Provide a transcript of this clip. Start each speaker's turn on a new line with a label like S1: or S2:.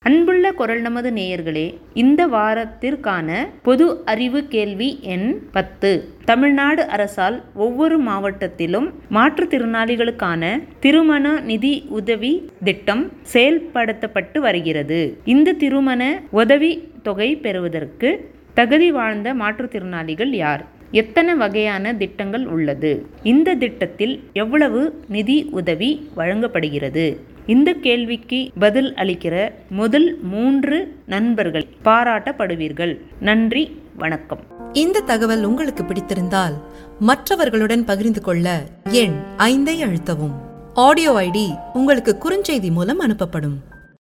S1: அன்புள்ள குரல் நமது நேயர்களே இந்த வாரத்திற்கான பொது அறிவு கேள்வி எண் பத்து தமிழ்நாடு அரசால் ஒவ்வொரு மாவட்டத்திலும் மாற்றுத்திறனாளிகளுக்கான திருமண நிதி உதவி திட்டம் செயல்படுத்தப்பட்டு வருகிறது இந்த திருமண உதவி தொகை பெறுவதற்கு தகுதி வாழ்ந்த மாற்றுத்திறனாளிகள் யார் எத்தனை வகையான திட்டங்கள் உள்ளது இந்த திட்டத்தில் எவ்வளவு நிதி உதவி வழங்கப்படுகிறது இந்த கேள்விக்கு பதில் அளிக்கிற முதல் மூன்று நண்பர்கள் பாராட்டப்படுவீர்கள் நன்றி வணக்கம்
S2: இந்த தகவல் உங்களுக்கு பிடித்திருந்தால் மற்றவர்களுடன் பகிர்ந்து கொள்ள எண் ஐந்தை அழுத்தவும் ஆடியோ ஐடி உங்களுக்கு குறுஞ்செய்தி மூலம் அனுப்பப்படும்